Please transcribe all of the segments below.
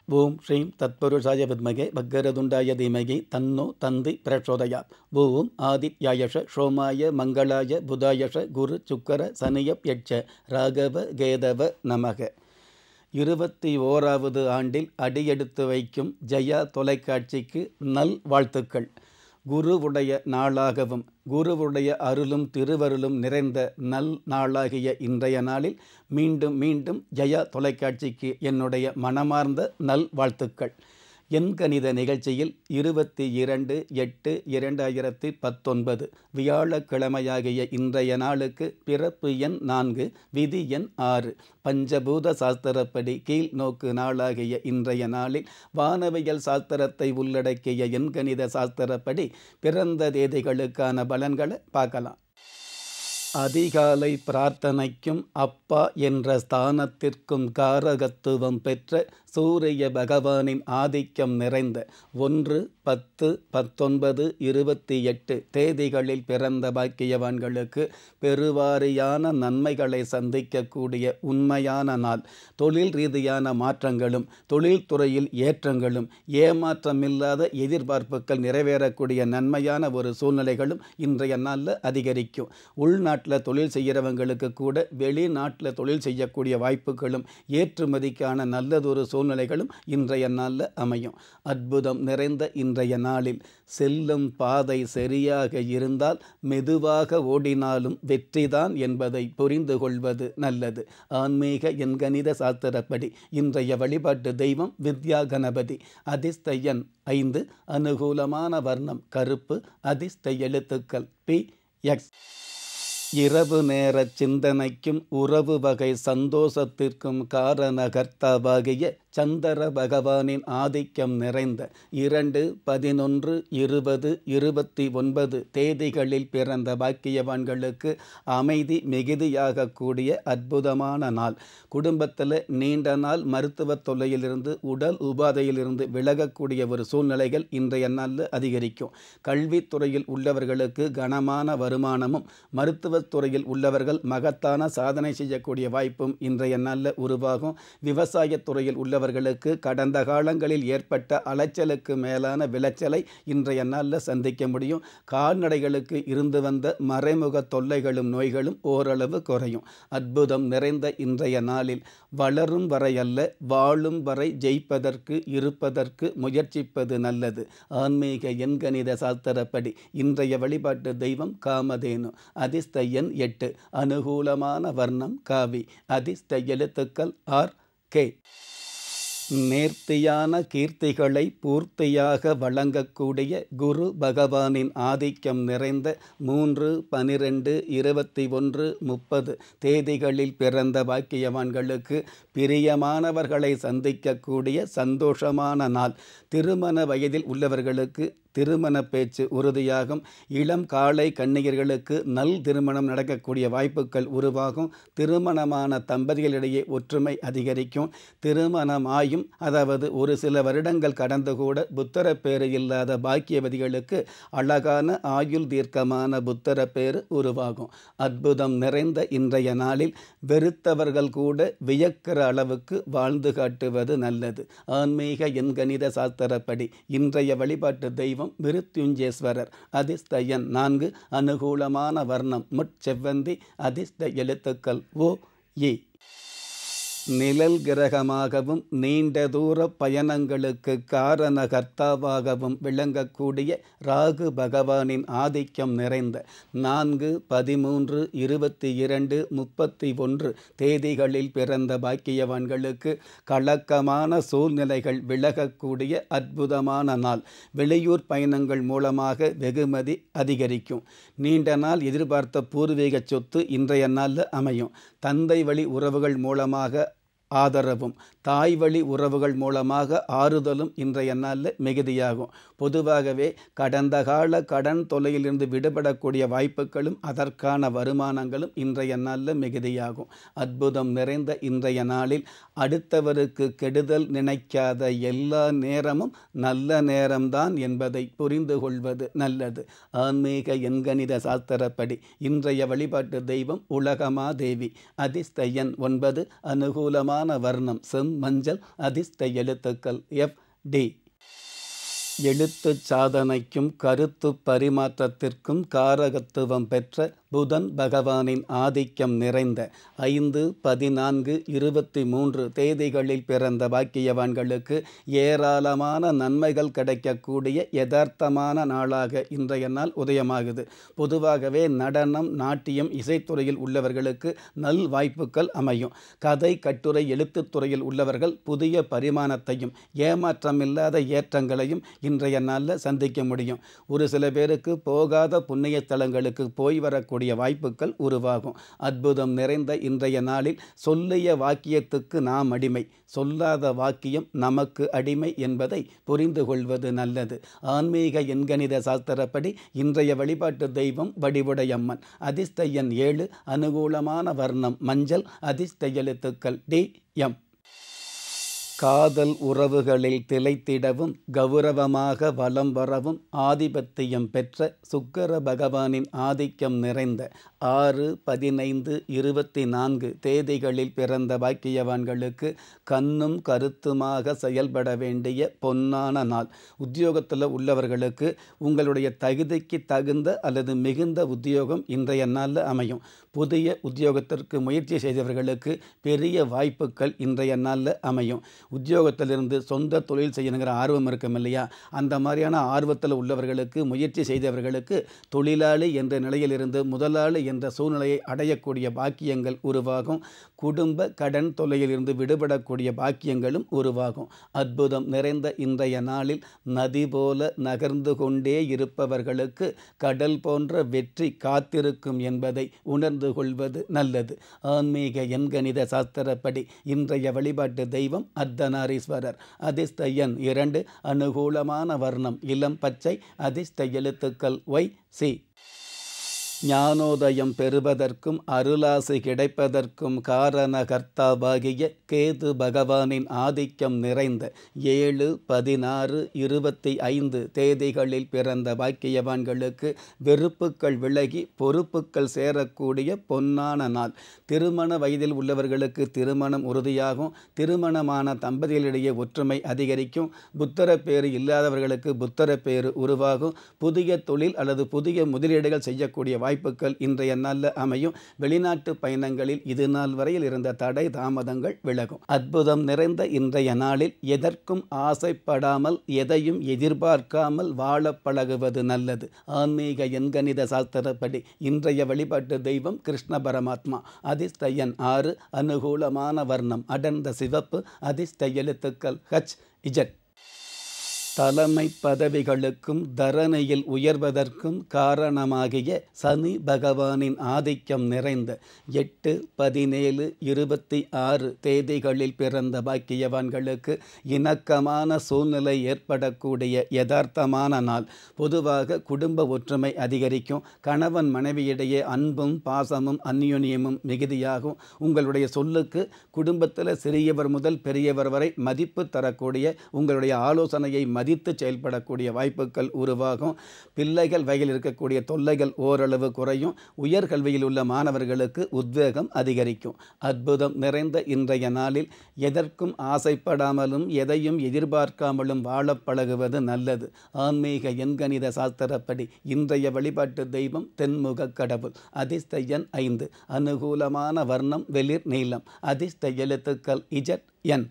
ஓம் ஸ்ரீம் தத்புருஷாய வித்மகே பக்கரதுண்டாய தீமகி தன்னோ தந்தி பிரச்சோதயா ஓம் ஆதித்யாயஷ சோமாய மங்களாய புதாயஷ குரு சுக்கர சனியப் யட்ச ராகவ கேதவ நமக இருபத்தி ஓராவது ஆண்டில் அடியெடுத்து வைக்கும் ஜெயா தொலைக்காட்சிக்கு நல் வாழ்த்துக்கள் குருவுடைய நாளாகவும் குருவுடைய அருளும் திருவருளும் நிறைந்த நல் நாளாகிய இன்றைய நாளில் மீண்டும் மீண்டும் ஜெயா தொலைக்காட்சிக்கு என்னுடைய மனமார்ந்த நல் வாழ்த்துக்கள் என் கணித நிகழ்ச்சியில் இருபத்தி இரண்டு எட்டு இரண்டாயிரத்தி பத்தொன்பது வியாழக்கிழமையாகிய இன்றைய நாளுக்கு பிறப்பு எண் நான்கு விதி எண் ஆறு பஞ்சபூத சாஸ்திரப்படி கீழ் நோக்கு நாளாகிய இன்றைய நாளில் வானவியல் சாஸ்திரத்தை உள்ளடக்கிய எண்கணித சாஸ்திரப்படி பிறந்த தேதிகளுக்கான பலன்களை பார்க்கலாம் அதிகாலை பிரார்த்தனைக்கும் அப்பா என்ற ஸ்தானத்திற்கும் காரகத்துவம் பெற்ற சூரிய பகவானின் ஆதிக்கம் நிறைந்த ஒன்று பத்து பத்தொன்பது இருபத்தி எட்டு தேதிகளில் பிறந்த பாக்கியவான்களுக்கு பெருவாரியான நன்மைகளை சந்திக்கக்கூடிய உண்மையான நாள் தொழில் ரீதியான மாற்றங்களும் தொழில்துறையில் ஏற்றங்களும் ஏமாற்றமில்லாத எதிர்பார்ப்புகள் நிறைவேறக்கூடிய நன்மையான ஒரு சூழ்நிலைகளும் இன்றைய நாளில் அதிகரிக்கும் உள்நாட்டில் தொழில் செய்கிறவங்களுக்கு கூட வெளிநாட்டில் தொழில் செய்யக்கூடிய வாய்ப்புகளும் ஏற்றுமதிக்கான நல்லதொரு சூழ்நிலைகளும் இன்றைய நாளில் அமையும் அற்புதம் நிறைந்த இன்றைய நாளில் செல்லும் பாதை சரியாக இருந்தால் மெதுவாக ஓடினாலும் வெற்றிதான் என்பதை புரிந்து கொள்வது நல்லது ஆன்மீக எண்கணித சாஸ்திரப்படி இன்றைய வழிபாட்டு தெய்வம் வித்யா கணபதி அதிர்ஷ்ட எண் ஐந்து அனுகூலமான வர்ணம் கருப்பு அதிர்ஷ்ட எழுத்துக்கள் பி எக்ஸ் இரவு நேர சிந்தனைக்கும் உறவு வகை சந்தோஷத்திற்கும் காரணகர்த்தாவாகிய சந்திர பகவானின் ஆதிக்கம் நிறைந்த இரண்டு பதினொன்று இருபது இருபத்தி ஒன்பது தேதிகளில் பிறந்த பாக்கியவான்களுக்கு அமைதி மிகுதியாக கூடிய அற்புதமான நாள் குடும்பத்தில் நீண்ட நாள் மருத்துவ தொல்லையிலிருந்து உடல் உபாதையிலிருந்து விலகக்கூடிய ஒரு சூழ்நிலைகள் இன்றைய நாளில் அதிகரிக்கும் கல்வித்துறையில் உள்ளவர்களுக்கு கனமான வருமானமும் மருத்துவத்துறையில் உள்ளவர்கள் மகத்தான சாதனை செய்யக்கூடிய வாய்ப்பும் இன்றைய நாளில் உருவாகும் விவசாயத்துறையில் உள்ள உள்ளவர்களுக்கு கடந்த காலங்களில் ஏற்பட்ட அலைச்சலுக்கு மேலான விளைச்சலை இன்றைய நாளில் சந்திக்க முடியும் கால்நடைகளுக்கு இருந்து வந்த மறைமுக தொல்லைகளும் நோய்களும் ஓரளவு குறையும் அற்புதம் நிறைந்த இன்றைய நாளில் வளரும் வரை அல்ல வாழும் வரை ஜெயிப்பதற்கு இருப்பதற்கு முயற்சிப்பது நல்லது ஆன்மீக எண்கணித சாஸ்திரப்படி இன்றைய வழிபாட்டு தெய்வம் காமதேனு அதிர்ஷ்ட எண் எட்டு அனுகூலமான வர்ணம் காவி அதிர்ஷ்ட எழுத்துக்கள் ஆர் கே நேர்த்தியான கீர்த்திகளை பூர்த்தியாக வழங்கக்கூடிய குரு பகவானின் ஆதிக்கம் நிறைந்த மூன்று பனிரெண்டு இருபத்தி ஒன்று முப்பது தேதிகளில் பிறந்த பாக்கியவான்களுக்கு பிரியமானவர்களை சந்திக்கக்கூடிய சந்தோஷமான நாள் திருமண வயதில் உள்ளவர்களுக்கு திருமண பேச்சு உறுதியாகும் இளம் காலை கன்னியர்களுக்கு நல் திருமணம் நடக்கக்கூடிய வாய்ப்புகள் உருவாகும் திருமணமான தம்பதிகளிடையே ஒற்றுமை அதிகரிக்கும் திருமணமாயும் அதாவது ஒரு சில வருடங்கள் கடந்து கூட புத்தர பேறு இல்லாத பாக்கியவதிகளுக்கு அழகான ஆயுள் தீர்க்கமான புத்தர பேறு உருவாகும் அற்புதம் நிறைந்த இன்றைய நாளில் வெறுத்தவர்கள் கூட வியக்கிற அளவுக்கு வாழ்ந்து காட்டுவது நல்லது ஆன்மீக எண்கணித சாஸ்திரப்படி இன்றைய வழிபாட்டு தெய்வம் தெய்வம் மிருத்யுஞ்சேஸ்வரர் அதிர்ஷ்ட எண் நான்கு அனுகூலமான வர்ணம் முட்செவ்வந்தி அதிர்ஷ்ட எழுத்துக்கள் ஓ ஏ நிழல் கிரகமாகவும் நீண்ட தூர பயணங்களுக்கு காரணகர்த்தாவாகவும் விளங்கக்கூடிய ராகு பகவானின் ஆதிக்கம் நிறைந்த நான்கு பதிமூன்று இருபத்தி இரண்டு முப்பத்தி ஒன்று தேதிகளில் பிறந்த பாக்கியவான்களுக்கு கலக்கமான சூழ்நிலைகள் விலகக்கூடிய அற்புதமான நாள் வெளியூர் பயணங்கள் மூலமாக வெகுமதி அதிகரிக்கும் நீண்ட நாள் எதிர்பார்த்த பூர்வீக சொத்து இன்றைய நாளில் அமையும் தந்தை வழி உறவுகள் மூலமாக ஆதரவும் தாய் வழி உறவுகள் மூலமாக ஆறுதலும் இன்றைய நாளில் மிகுதியாகும் பொதுவாகவே கடந்த கால கடன் தொல்லையிலிருந்து விடுபடக்கூடிய வாய்ப்புகளும் அதற்கான வருமானங்களும் இன்றைய நாளில் மிகுதியாகும் அற்புதம் நிறைந்த இன்றைய நாளில் அடுத்தவருக்கு கெடுதல் நினைக்காத எல்லா நேரமும் நல்ல நேரம்தான் என்பதை புரிந்து கொள்வது நல்லது ஆன்மீக எண்கணித சாஸ்திரப்படி இன்றைய வழிபாட்டு தெய்வம் உலகமாதேவி அதிர்ஷ்ட எண் ஒன்பது அனுகூலமான வர்ணம் செம் நிறம் மஞ்சள் அதிர்ஷ்ட எழுத்துக்கள் எஃப் டி எழுத்து சாதனைக்கும் கருத்து பரிமாற்றத்திற்கும் காரகத்துவம் பெற்ற புதன் பகவானின் ஆதிக்கம் நிறைந்த ஐந்து பதினான்கு இருபத்தி மூன்று தேதிகளில் பிறந்த பாக்கியவான்களுக்கு ஏராளமான நன்மைகள் கிடைக்கக்கூடிய யதார்த்தமான நாளாக இன்றைய நாள் உதயமாகுது பொதுவாகவே நடனம் நாட்டியம் இசைத்துறையில் உள்ளவர்களுக்கு நல் வாய்ப்புகள் அமையும் கதை கட்டுரை எழுத்துத்துறையில் உள்ளவர்கள் புதிய பரிமாணத்தையும் ஏமாற்றமில்லாத ஏற்றங்களையும் இன்றைய நாளில் சந்திக்க முடியும் ஒரு சில பேருக்கு போகாத புண்ணிய தலங்களுக்கு போய் வரக்கூடிய வாய்ப்புகள் உருவாகும் அற்புதம் நிறைந்த இன்றைய நாளில் சொல்லிய வாக்கியத்துக்கு நாம் அடிமை சொல்லாத வாக்கியம் நமக்கு அடிமை என்பதை புரிந்து கொள்வது நல்லது ஆன்மீக எண்கணித சாஸ்திரப்படி இன்றைய வழிபாட்டு தெய்வம் வடிவுடையம்மன் அதிர்ஷ்ட எண் ஏழு அனுகூலமான வர்ணம் மஞ்சள் அதிர்ஷ்ட எழுத்துக்கள் டி எம் காதல் உறவுகளில் திளைத்திடவும் கௌரவமாக வலம் வரவும் ஆதிபத்தியம் பெற்ற சுக்கர பகவானின் ஆதிக்கம் நிறைந்த ஆறு பதினைந்து இருபத்தி நான்கு தேதிகளில் பிறந்த பாக்கியவான்களுக்கு கண்ணும் கருத்துமாக செயல்பட வேண்டிய பொன்னான நாள் உத்தியோகத்தில் உள்ளவர்களுக்கு உங்களுடைய தகுதிக்கு தகுந்த அல்லது மிகுந்த உத்தியோகம் இன்றைய நாளில் அமையும் புதிய உத்தியோகத்திற்கு முயற்சி செய்தவர்களுக்கு பெரிய வாய்ப்புகள் இன்றைய நாளில் அமையும் உத்தியோகத்திலிருந்து சொந்த தொழில் செய்யணுங்கிற ஆர்வம் இருக்கும் இல்லையா அந்த மாதிரியான ஆர்வத்தில் உள்ளவர்களுக்கு முயற்சி செய்தவர்களுக்கு தொழிலாளி என்ற நிலையிலிருந்து முதலாளி என்ற சூழ்நிலையை அடையக்கூடிய பாக்கியங்கள் உருவாகும் குடும்ப கடன் தொல்லையிலிருந்து விடுபடக்கூடிய பாக்கியங்களும் உருவாகும் அற்புதம் நிறைந்த இன்றைய நாளில் நதி போல நகர்ந்து கொண்டே இருப்பவர்களுக்கு கடல் போன்ற வெற்றி காத்திருக்கும் என்பதை உணர்ந்து கொள்வது நல்லது ஆன்மீக எண்கணித சாஸ்திரப்படி இன்றைய வழிபாட்டு தெய்வம் அர்த்தநாரீஸ்வரர் அதிர்ஷ்ட எண் இரண்டு அனுகூலமான வர்ணம் இளம் பச்சை அதிர்ஷ்ட எழுத்துக்கள் ஒய் சி ஞானோதயம் பெறுவதற்கும் அருளாசை கிடைப்பதற்கும் காரணகர்த்தாவாகிய கேது பகவானின் ஆதிக்கம் நிறைந்த ஏழு பதினாறு இருபத்தி ஐந்து தேதிகளில் பிறந்த பாக்கியவான்களுக்கு வெறுப்புக்கள் விலகி பொறுப்புக்கள் சேரக்கூடிய பொன்னான நாள் திருமண வயதில் உள்ளவர்களுக்கு திருமணம் உறுதியாகும் திருமணமான தம்பதிகளிடையே ஒற்றுமை அதிகரிக்கும் புத்தர பேறு இல்லாதவர்களுக்கு புத்தர பேறு உருவாகும் புதிய தொழில் அல்லது புதிய முதலீடுகள் செய்யக்கூடிய வாய்ப்புகள் இன்றைய நாளில் அமையும் வெளிநாட்டு பயணங்களில் இது நாள் வரையில் இருந்த தடை தாமதங்கள் விலகும் அற்புதம் நிறைந்த இன்றைய நாளில் எதற்கும் ஆசைப்படாமல் எதையும் எதிர்பார்க்காமல் வாழ பழகுவது நல்லது ஆன்மீக எண்கணித சாஸ்திரப்படி இன்றைய வழிபாட்டு தெய்வம் கிருஷ்ண பரமாத்மா அதிர்ஷ்ட எண் ஆறு அனுகூலமான வர்ணம் அடர்ந்த சிவப்பு அதிர்ஷ்ட எழுத்துக்கள் ஹச் இஜட் தலைமை பதவிகளுக்கும் தரணையில் உயர்வதற்கும் காரணமாகிய சனி பகவானின் ஆதிக்கம் நிறைந்த எட்டு பதினேழு இருபத்தி ஆறு தேதிகளில் பிறந்த பாக்கியவான்களுக்கு இணக்கமான சூழ்நிலை ஏற்படக்கூடிய யதார்த்தமான நாள் பொதுவாக குடும்ப ஒற்றுமை அதிகரிக்கும் கணவன் மனைவியிடையே அன்பும் பாசமும் அந்யோன்யமும் மிகுதியாகும் உங்களுடைய சொல்லுக்கு குடும்பத்தில் சிறியவர் முதல் பெரியவர் வரை மதிப்பு தரக்கூடிய உங்களுடைய ஆலோசனையை மதித்து செயல்படக்கூடிய வாய்ப்புகள் உருவாகும் பிள்ளைகள் வகையில் இருக்கக்கூடிய தொல்லைகள் ஓரளவு குறையும் உயர்கல்வியில் உள்ள மாணவர்களுக்கு உத்வேகம் அதிகரிக்கும் அற்புதம் நிறைந்த இன்றைய நாளில் எதற்கும் ஆசைப்படாமலும் எதையும் எதிர்பார்க்காமலும் வாழ பழகுவது நல்லது ஆன்மீக எண்கணித சாஸ்திரப்படி இன்றைய வழிபாட்டு தெய்வம் தென்முக கடவுள் அதிர்ஷ்ட எண் ஐந்து அனுகூலமான வர்ணம் வெளிர் நீளம் அதிர்ஷ்ட எழுத்துக்கள் இஜட் என்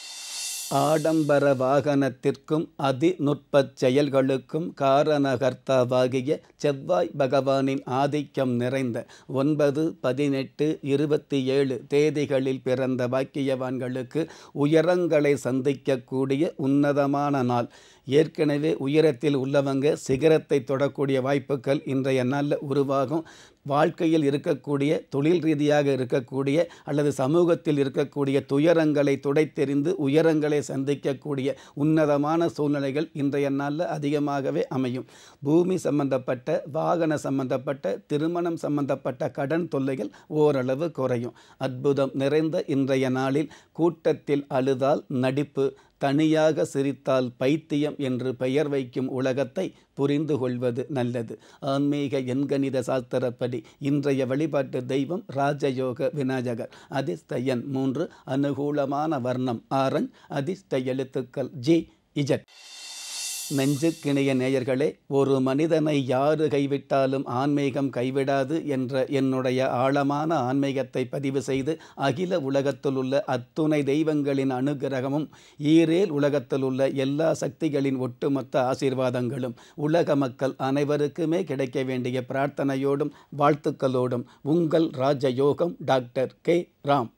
ஆடம்பர வாகனத்திற்கும் அதிநுட்பச் செயல்களுக்கும் காரணகர்த்தாவாகிய செவ்வாய் பகவானின் ஆதிக்கம் நிறைந்த ஒன்பது பதினெட்டு இருபத்தி ஏழு தேதிகளில் பிறந்த பாக்கியவான்களுக்கு உயரங்களை சந்திக்கக்கூடிய உன்னதமான நாள் ஏற்கனவே உயரத்தில் உள்ளவங்க சிகரத்தை தொடக்கூடிய வாய்ப்புகள் இன்றைய நாளில் உருவாகும் வாழ்க்கையில் இருக்கக்கூடிய தொழில் ரீதியாக இருக்கக்கூடிய அல்லது சமூகத்தில் இருக்கக்கூடிய துயரங்களை துடைத்தெறிந்து உயரங்களை சந்திக்கக்கூடிய உன்னதமான சூழ்நிலைகள் இன்றைய நாளில் அதிகமாகவே அமையும் பூமி சம்பந்தப்பட்ட வாகன சம்பந்தப்பட்ட திருமணம் சம்பந்தப்பட்ட கடன் தொல்லைகள் ஓரளவு குறையும் அற்புதம் நிறைந்த இன்றைய நாளில் கூட்டத்தில் அழுதால் நடிப்பு தனியாக சிரித்தால் பைத்தியம் என்று பெயர் வைக்கும் உலகத்தை புரிந்து கொள்வது நல்லது ஆன்மீக எண்கணித சாஸ்திரப்படி இன்றைய வழிபாட்டு தெய்வம் ராஜயோக விநாயகர் அதிர்ஷ்ட எண் மூன்று அனுகூலமான வர்ணம் ஆரஞ்ச் அதிர்ஷ்ட எழுத்துக்கள் ஜி இஜட் நெஞ்சுக்கிணைய நேயர்களே ஒரு மனிதனை யாரு கைவிட்டாலும் ஆன்மீகம் கைவிடாது என்ற என்னுடைய ஆழமான ஆன்மீகத்தை பதிவு செய்து அகில உலகத்தில் உள்ள அத்துணை தெய்வங்களின் அனுகிரகமும் ஈரேல் உலகத்தில் உள்ள எல்லா சக்திகளின் ஒட்டுமொத்த ஆசீர்வாதங்களும் உலக மக்கள் அனைவருக்குமே கிடைக்க வேண்டிய பிரார்த்தனையோடும் வாழ்த்துக்களோடும் உங்கள் ராஜயோகம் டாக்டர் கே ராம்